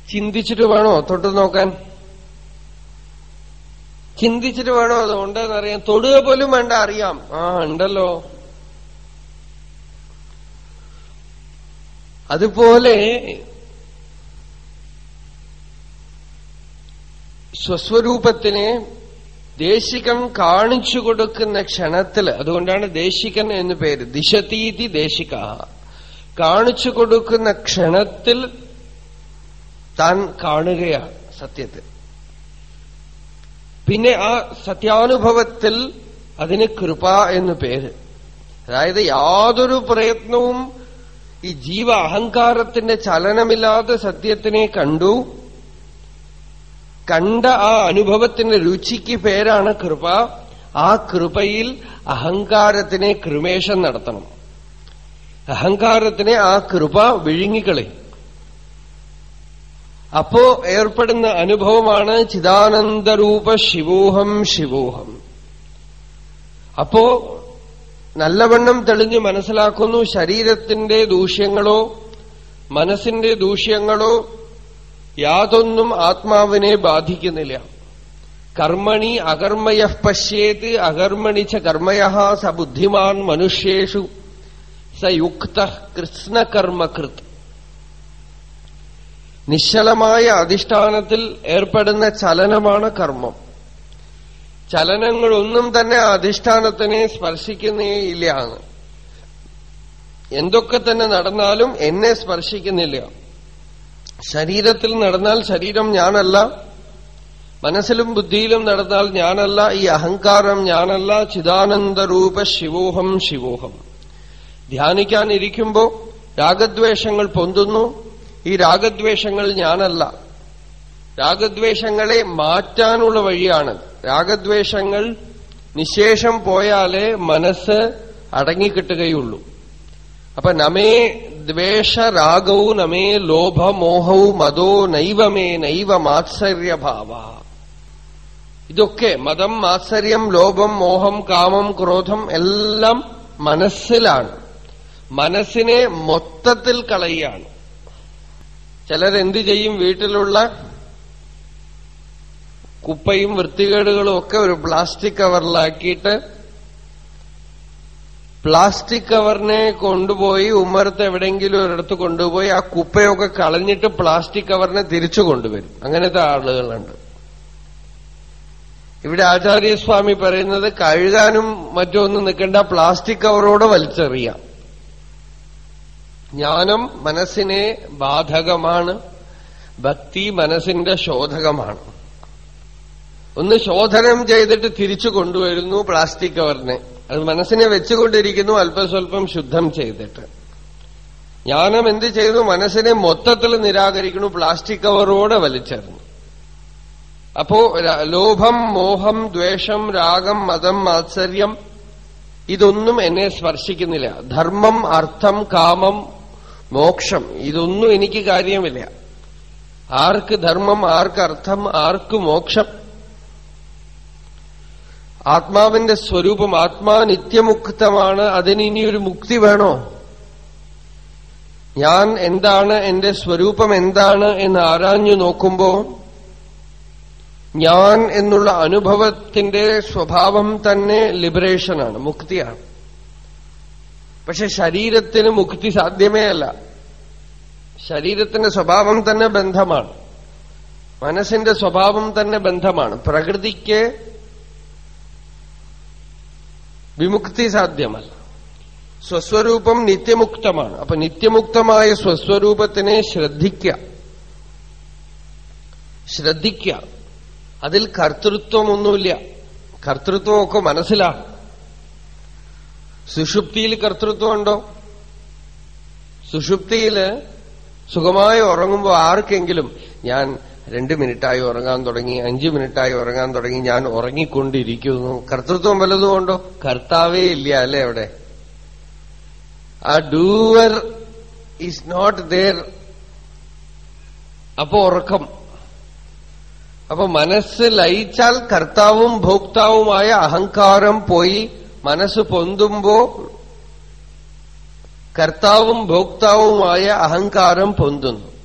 ചിന്തിച്ചിട്ട് വേണോ തൊട്ട് നോക്കാൻ ചിന്തിച്ചിട്ട് വേണോ അത് ഉണ്ടെന്നറിയാം തൊടുക പോലും വേണ്ട അറിയാം ആ ഉണ്ടല്ലോ അതുപോലെ സ്വസ്വരൂപത്തിനെ ദേശികൻ കാണിച്ചു കൊടുക്കുന്ന ക്ഷണത്തിൽ അതുകൊണ്ടാണ് ദേശികൻ എന്ന് പേര് ദിശതീതി ദേശിക കാണിച്ചു കൊടുക്കുന്ന ക്ഷണത്തിൽ താൻ കാണുകയാണ് സത്യത്തിൽ പിന്നെ ആ സത്യാനുഭവത്തിൽ അതിന് കൃപ എന്ന് പേര് അതായത് യാതൊരു പ്രയത്നവും ഈ ജീവ അഹങ്കാരത്തിന്റെ ചലനമില്ലാതെ സത്യത്തിനെ കണ്ടു കണ്ട ആ അനുഭവത്തിന്റെ രുചിക്ക് പേരാണ് കൃപ ആ കൃപയിൽ അഹങ്കാരത്തിനെ കൃമേഷം നടത്തണം അഹങ്കാരത്തിനെ ആ കൃപ വിഴുങ്ങിക്കളയും അപ്പോ ഏർപ്പെടുന്ന അനുഭവമാണ് ചിദാനന്ദരൂപ ശിവോഹം ശിവോഹം അപ്പോ നല്ലവണ്ണം തെളിഞ്ഞ് മനസ്സിലാക്കുന്നു ശരീരത്തിന്റെ ദൂഷ്യങ്ങളോ മനസ്സിന്റെ ദൂഷ്യങ്ങളോ യാതൊന്നും ആത്മാവിനെ ബാധിക്കുന്നില്ല കർമ്മണി അകർമ്മയ പശ്യേത് അകർമ്മണി ച കർമ്മയ സ ബുദ്ധിമാൻ മനുഷ്യേഷു സ യുക്ത കൃഷ്ണകർമ്മകൃത് നിശ്ചലമായ അധിഷ്ഠാനത്തിൽ ഏർപ്പെടുന്ന ചലനമാണ് കർമ്മം ചലനങ്ങളൊന്നും തന്നെ അധിഷ്ഠാനത്തിനെ സ്പർശിക്കുന്നേയില്ല എന്തൊക്കെ തന്നെ നടന്നാലും എന്നെ സ്പർശിക്കുന്നില്ല ശരീരത്തിൽ നടന്നാൽ ശരീരം ഞാനല്ല മനസ്സിലും ബുദ്ധിയിലും നടന്നാൽ ഞാനല്ല ഈ അഹങ്കാരം ഞാനല്ല ചിദാനന്ദരൂപ ശിവോഹം ശിവോഹം ധ്യാനിക്കാനിരിക്കുമ്പോ രാഗദ്വേഷങ്ങൾ പൊന്തുന്നു ഈ രാഗദ്വേഷങ്ങൾ ഞാനല്ല രാഗദ്വേഷങ്ങളെ മാറ്റാനുള്ള വഴിയാണ് രാഗദ്വേഷങ്ങൾ നിശേഷം പോയാലേ മനസ്സ് അടങ്ങിക്കിട്ടുകയുള്ളൂ അപ്പൊ നമേ ദ്വേഷരാഗവും നമേ ലോഭമോഹവും മതോ നൈവമേ നൈവ മാത്സര്യഭാവ ഇതൊക്കെ മതം മാത്സര്യം ലോഭം മോഹം കാമം ക്രോധം എല്ലാം മനസ്സിലാണ് മനസ്സിനെ മൊത്തത്തിൽ കളയുകയാണ് ചിലരെന്ത് ചെയ്യും വീട്ടിലുള്ള കുപ്പയും വൃത്തികേടുകളും ഒക്കെ ഒരു പ്ലാസ്റ്റിക് കവറിലാക്കിയിട്ട് പ്ലാസ്റ്റിക് കവറിനെ കൊണ്ടുപോയി ഉമ്മറത്ത് എവിടെയെങ്കിലും ഒരിടത്ത് കൊണ്ടുപോയി ആ കുപ്പയൊക്കെ കളഞ്ഞിട്ട് പ്ലാസ്റ്റിക് കവറിനെ തിരിച്ചു കൊണ്ടുവരും അങ്ങനത്തെ ആളുകളുണ്ട് ഇവിടെ ആചാര്യസ്വാമി പറയുന്നത് കഴുകാനും മറ്റൊന്നും നിൽക്കേണ്ട പ്ലാസ്റ്റിക് കവറോടെ വലിച്ചെറിയാം ജ്ഞാനം മനസ്സിനെ ബാധകമാണ് ഭക്തി മനസ്സിന്റെ ശോധകമാണ് ഒന്ന് ശോധനം ചെയ്തിട്ട് തിരിച്ചു കൊണ്ടുവരുന്നു പ്ലാസ്റ്റിക് കവറിനെ അത് മനസ്സിനെ വെച്ചുകൊണ്ടിരിക്കുന്നു അല്പസ്വല്പം ശുദ്ധം ചെയ്തിട്ട് ജ്ഞാനം എന്ത് ചെയ്തു മനസ്സിനെ മൊത്തത്തിൽ നിരാകരിക്കുന്നു പ്ലാസ്റ്റിക് കവറോടെ വലിച്ചെറിഞ്ഞു അപ്പോ ലോഭം മോഹം ദ്വേഷം രാഗം മതം മാത്സര്യം ഇതൊന്നും എന്നെ സ്പർശിക്കുന്നില്ല ധർമ്മം അർത്ഥം കാമം മോക്ഷം ഇതൊന്നും എനിക്ക് കാര്യമില്ല ആർക്ക് ധർമ്മം ആർക്ക് അർത്ഥം ആർക്ക് മോക്ഷം ആത്മാവിന്റെ സ്വരൂപം ആത്മാ നിത്യമുക്തമാണ് അതിന് ഇനിയൊരു മുക്തി വേണോ ഞാൻ എന്താണ് എന്റെ സ്വരൂപം എന്താണ് എന്ന് ആരാഞ്ഞു നോക്കുമ്പോ ഞാൻ എന്നുള്ള അനുഭവത്തിന്റെ സ്വഭാവം തന്നെ ലിബറേഷനാണ് മുക്തിയാണ് പക്ഷെ ശരീരത്തിന് മുക്തി സാധ്യമേ അല്ല ശരീരത്തിന്റെ സ്വഭാവം തന്നെ ബന്ധമാണ് മനസ്സിന്റെ സ്വഭാവം തന്നെ ബന്ധമാണ് പ്രകൃതിക്ക് വിമുക്തി സാധ്യമല്ല സ്വസ്വരൂപം നിത്യമുക്തമാണ് അപ്പൊ നിത്യമുക്തമായ സ്വസ്വരൂപത്തിനെ ശ്രദ്ധിക്കുക ശ്രദ്ധിക്കുക അതിൽ കർത്തൃത്വമൊന്നുമില്ല കർത്തൃത്വമൊക്കെ മനസ്സിലാണ് സുഷുപ്തിയിൽ കർത്തൃത്വമുണ്ടോ സുഷുപ്തിയില് സുഖമായി ഉറങ്ങുമ്പോൾ ആർക്കെങ്കിലും ഞാൻ രണ്ട് മിനിറ്റായി ഉറങ്ങാൻ തുടങ്ങി അഞ്ചു മിനിറ്റായി ഉറങ്ങാൻ തുടങ്ങി ഞാൻ ഉറങ്ങിക്കൊണ്ടിരിക്കുന്നു കർത്തൃത്വം വല്ലതും ഉണ്ടോ കർത്താവേ ഇല്ല അല്ലേ അവിടെ ആ ഡൂവർ ഈസ് നോട്ട് ദർ അപ്പോ ഉറക്കം അപ്പൊ മനസ്സ് ലയിച്ചാൽ കർത്താവും ഭോക്താവുമായ അഹങ്കാരം പോയി മനസ്സ് പൊന്തുമ്പോ കർത്താവും ഭോക്താവുമായ അഹങ്കാരം പൊന്തുന്നു